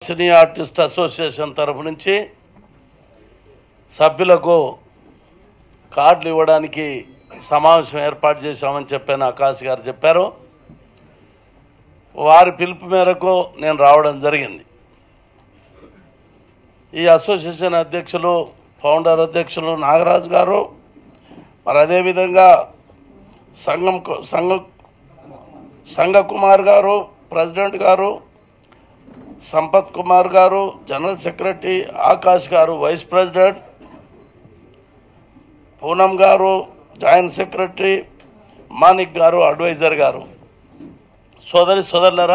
cine artist association తరఫు నుంచి సభ్యులకు కార్డులు ఇవ్వడానికి సమావేశం ఏర్పాటు చేశామని చెప్పాను ఆకాశ్ గారు చెప్పారు వారి పిలుపు మేరకు నేను రావడం జరిగింది ఈ అసోసియేషన్ అధ్యక్షులు ఫౌండర్ అధ్యక్షులు నాగరాజు గారు మరి అదేవిధంగా సంఘం సంఘ సంఘ కుమార్ గారు ప్రెసిడెంట్ గారు సంపత్ కుమార్ గారు జనరల్ సెక్రటరీ ఆకాష్ గారు వైస్ ప్రెసిడెంట్ పూనం గారు జాయింట్ సెక్రటరీ మానిక్ గారు అడ్వైజర్ గారు సోదరి సోదరులరా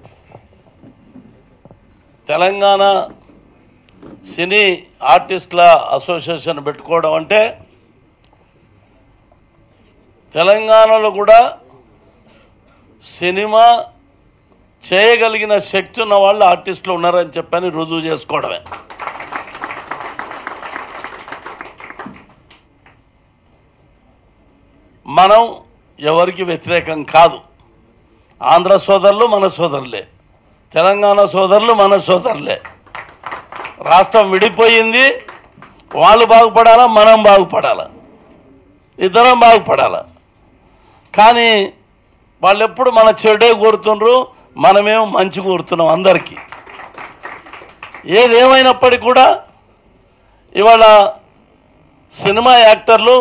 తెలంగాణ సినీ ఆర్టిస్టుల అసోసియేషన్ పెట్టుకోవడం అంటే తెలంగాణలో కూడా సినిమా చేయగలిగిన శక్తి ఉన్న వాళ్ళు ఆర్టిస్టులు ఉన్నారని చెప్పని రుజువు చేసుకోవడమే మనం ఎవరికి వ్యతిరేకం కాదు ఆంధ్ర సోదరులు మన సోదరులే తెలంగాణ సోదరులు మన సోదరులే రాష్ట్రం విడిపోయింది వాళ్ళు బాగుపడాలా మనం బాగుపడాలా ఇద్దరం బాగుపడాలా కానీ వాళ్ళు ఎప్పుడు మన చెడే కోరుతుండ్రు మనమేమో మంచి కోరుతున్నాం అందరికీ ఏదేమైనప్పటికీ కూడా ఇవాళ సినిమా యాక్టర్లు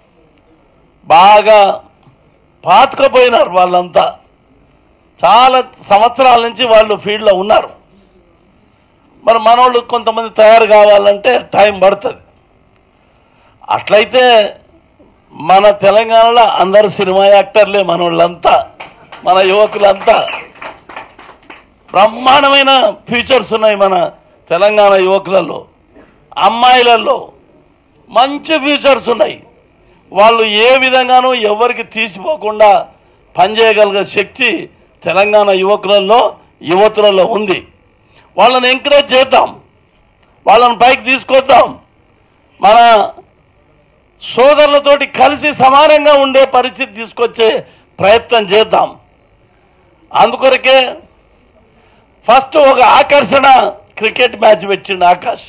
బాగా పాతుకపోయినారు వాళ్ళంతా చాలా సంవత్సరాల నుంచి వాళ్ళు ఫీల్డ్లో ఉన్నారు మరి మనోళ్ళు కొంతమంది తయారు కావాలంటే టైం పడుతుంది అట్లయితే మన తెలంగాణలో అందరు సినిమా యాక్టర్లే మనోళ్ళంతా మన యువకులంతా బ్రహ్మాండమైన ఫీచర్స్ ఉన్నాయి మన తెలంగాణ యువకులలో అమ్మాయిలలో మంచి ఫీచర్స్ ఉన్నాయి వాళ్ళు ఏ విధంగానూ ఎవరికి తీసిపోకుండా పనిచేయగలిగే శక్తి తెలంగాణ యువకులలో యువతులలో ఉంది వాళ్ళని ఎంకరేజ్ చేద్దాం వాళ్ళని పైకి తీసుకొద్దాం మన సోదరులతోటి కలిసి సమానంగా ఉండే పరిస్థితి తీసుకొచ్చే ప్రయత్నం చేద్దాం అందుకొరకే ఫస్ట్ ఒక ఆకర్షణ క్రికెట్ మ్యాచ్ పెట్టిండు ఆకాష్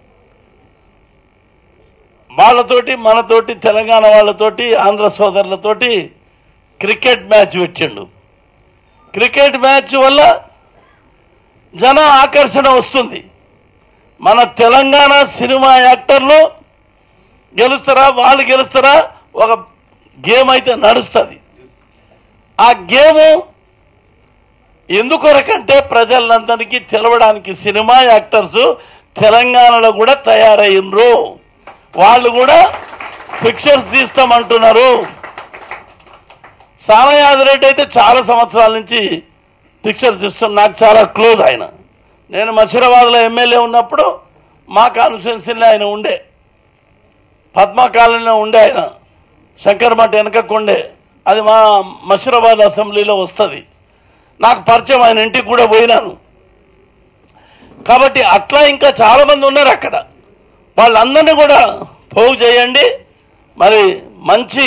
వాళ్ళతోటి మనతోటి తెలంగాణ వాళ్ళతోటి ఆంధ్ర సోదరులతోటి క్రికెట్ మ్యాచ్ పెట్టిండు క్రికెట్ మ్యాచ్ వల్ల జన ఆకర్షణ వస్తుంది మన తెలంగాణ సినిమా యాక్టర్లు గెలుస్తారా వాళ్ళు గెలుస్తారా ఒక గేమ్ అయితే నడుస్తుంది ఆ గేము ఎందుకొరకంటే ప్రజలందరికీ తెలవడానికి సినిమా యాక్టర్స్ తెలంగాణలో కూడా తయారయ్యిండ్రు వాళ్ళు కూడా పిక్చర్స్ తీస్తామంటున్నారు సామయాదిరెడ్డి అయితే చాలా సంవత్సరాల నుంచి పిక్చర్ తీస్తున్న నాకు చాలా క్లోజ్ ఆయన నేను మషీరాబాద్లో ఎమ్మెల్యే ఉన్నప్పుడు మా కాన్స్టిట్యున్సీలో ఆయన ఉండే పద్మా కాలనీలో ఉండే ఆయన శంకర్మఠ వెనకకు ఉండే అది మా మషీరాబాద్ అసెంబ్లీలో వస్తుంది నాకు పరిచయం ఆయన ఇంటికి కూడా పోయినాను కాబట్టి అట్లా ఇంకా చాలా మంది ఉన్నారు అక్కడ వాళ్ళందరినీ కూడా పోగు చేయండి మరి మంచి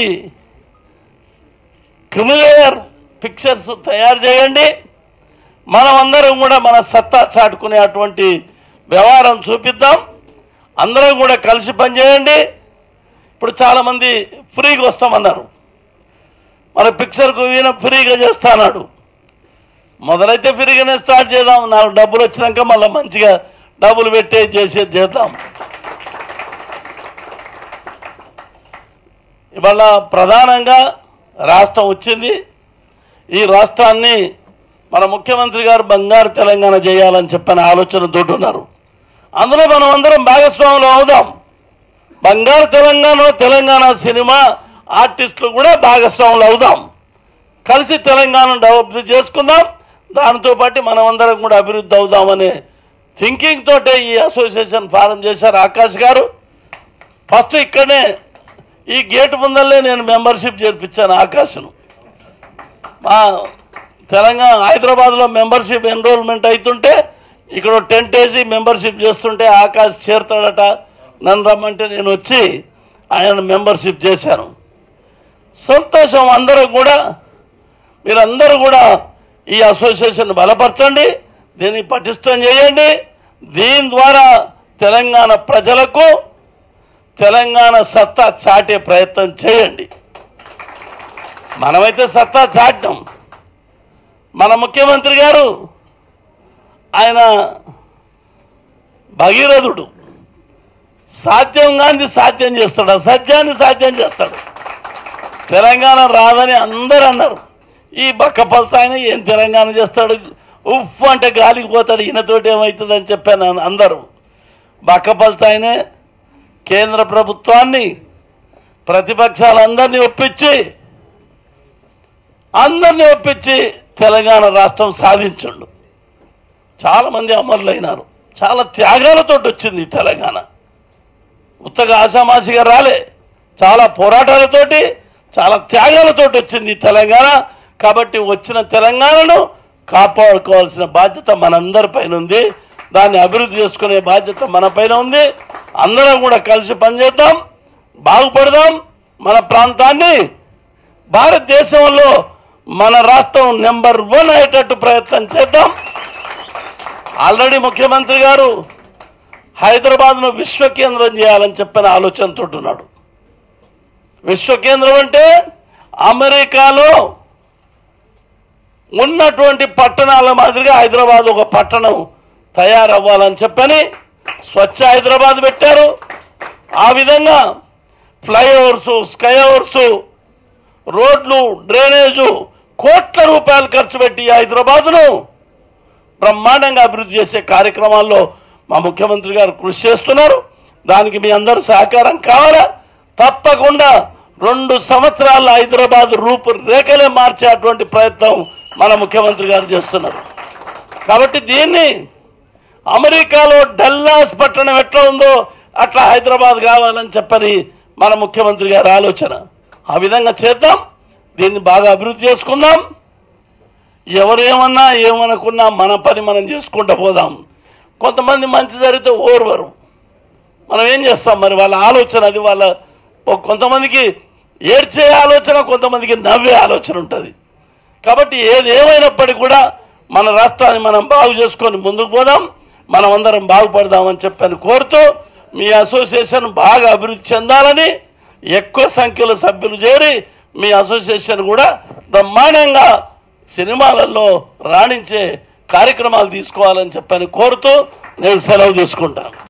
క్రిమిలేయర్ పిక్చర్స్ తయారు చేయండి మనం అందరం కూడా మన సత్తా చాటుకునే అటువంటి వ్యవహారం చూపిద్దాం అందరం కూడా కలిసి పనిచేయండి ఇప్పుడు చాలామంది ఫ్రీగా వస్తామన్నారు మన పిక్చర్కు ఈయన ఫ్రీగా చేస్తానాడు మొదలైతే ఫ్రీగానే స్టార్ట్ చేద్దాం నాకు డబ్బులు వచ్చినాక మళ్ళీ మంచిగా డబ్బులు పెట్టే చేసేది చేద్దాం ఇవాళ ప్రధానంగా రాష్ట్రం వచ్చింది ఈ రాష్ట్రాన్ని మన ముఖ్యమంత్రి గారు బంగారు తెలంగాణ చేయాలని చెప్పిన ఆలోచన తోటున్నారు అందులో మనం అందరం భాగస్వాములు అవుదాం బంగారు తెలంగాణ తెలంగాణ సినిమా ఆర్టిస్టులు కూడా భాగస్వాములు అవుదాం కలిసి తెలంగాణను డెవలప్ చేసుకుందాం దాంతో పాటు మనం అందరం కూడా అభివృద్ధి అవుదామనే థింకింగ్ తోటే ఈ అసోసియేషన్ ఫారం చేశారు ఆకాష్ గారు ఫస్ట్ ఇక్కడనే ఈ గేట్ ముందల్లే నేను మెంబర్షిప్ చేర్పించాను ఆకాశను మా తెలంగాణ హైదరాబాద్లో మెంబర్షిప్ ఎన్రోల్మెంట్ అవుతుంటే ఇక్కడ టెంట్ వేసి మెంబర్షిప్ చేస్తుంటే ఆకాశ్ చేరుతాడట నన్ను రమ్మంటే నేను వచ్చి ఆయన మెంబర్షిప్ చేశాను సంతోషం అందరూ కూడా మీరందరూ కూడా ఈ అసోసియేషన్ బలపరచండి దీన్ని పటిష్టం చేయండి దీని ద్వారా తెలంగాణ ప్రజలకు తెలంగాణ సత్తా చాటే ప్రయత్నం చేయండి మనమైతే సత్తా చాటం మన ముఖ్యమంత్రి గారు ఆయన భగీరథుడు సాధ్యం కాని సాధ్యం చేస్తాడు అసాధ్యాన్ని సాధ్యం చేస్తాడు తెలంగాణ రాదని అందరూ అన్నారు ఈ బక్కపల్స ఆయన ఏం తెలంగాణ చేస్తాడు ఉఫ్ అంటే గాలికి పోతాడు ఈయనతోటి ఏమవుతుందని చెప్పాను అందరూ బక్కపల్స ఆయనే కేంద్ర ప్రభుత్వాన్ని ప్రతిపక్షాలందరినీ ఒప్పించి అందరినీ ఒప్పించి తెలంగాణ రాష్ట్రం సాధించండు చాలా మంది అమరులైనారు చాలా త్యాగాలతో వచ్చింది ఈ తెలంగాణ ఉత్తగా ఆషామాషిగా రాలే చాలా పోరాటాలతోటి చాలా త్యాగాలతోటి వచ్చింది ఈ తెలంగాణ కాబట్టి వచ్చిన తెలంగాణను కాపాడుకోవాల్సిన బాధ్యత మనందరి పైన ఉంది దాన్ని అభివృద్ధి చేసుకునే బాధ్యత మన పైన ఉంది అందరం కూడా కలిసి పనిచేద్దాం బాగుపడదాం మన ప్రాంతాన్ని భారతదేశంలో మన రాష్ట్రం నెంబర్ వన్ అయ్యేటట్టు ప్రయత్నం చేద్దాం ఆల్రెడీ ముఖ్యమంత్రి గారు హైదరాబాద్ను విశ్వ కేంద్రం చేయాలని చెప్పిన ఆలోచనతో ఉన్నాడు విశ్వ కేంద్రం అంటే అమెరికాలో ఉన్నటువంటి పట్టణాల మాదిరిగా హైదరాబాద్ ఒక పట్టణం తయారవ్వాలని చెప్పని స్వచ్ఛ హైదరాబాద్ పెట్టారు ఆ విధంగా ఫ్లైఓవర్స్ స్కైఓవర్స్ రోడ్లు డ్రైనేజు కోట్ల రూపాయలు ఖర్చు పెట్టి హైదరాబాదును బ్రహ్మాండంగా అభివృద్ధి చేసే కార్యక్రమాల్లో మా ముఖ్యమంత్రి గారు కృషి చేస్తున్నారు దానికి మీ అందరు సహకారం కావాలా తప్పకుండా రెండు సంవత్సరాల హైదరాబాద్ రూపురేఖలే మార్చేటువంటి ప్రయత్నం మన ముఖ్యమంత్రి గారు చేస్తున్నారు కాబట్టి దీన్ని అమెరికాలో డల్లాస్ పట్టణం ఎట్లా ఉందో అట్లా హైదరాబాద్ కావాలని చెప్పని మన ముఖ్యమంత్రి గారి ఆలోచన ఆ విధంగా చేద్దాం దీన్ని బాగా అభివృద్ధి చేసుకుందాం ఎవరు ఏమన్నా ఏమనుకున్నా మన పని మనం చేసుకుంటూ పోదాం కొంతమంది మంచి జరిగితే ఓర్వరు మనం ఏం చేస్తాం మరి వాళ్ళ ఆలోచన అది వాళ్ళ ఒక కొంతమందికి ఏడ్చే ఆలోచన కొంతమందికి నవ్వే ఆలోచన ఉంటుంది కాబట్టి ఏది ఏమైనప్పటికీ కూడా మన రాష్ట్రాన్ని మనం బాగు చేసుకొని ముందుకు పోదాం మనం అందరం బాగుపడదామని చెప్పని కోరుతూ మీ అసోసియేషన్ బాగా అభివృద్ధి చెందాలని ఎక్కువ సంఖ్యలో సభ్యులు చేరి మీ అసోసియేషన్ కూడా బ్రహ్మాండంగా సినిమాలలో రాణించే కార్యక్రమాలు తీసుకోవాలని చెప్పని కోరుతూ నేను సెలవు తీసుకుంటాను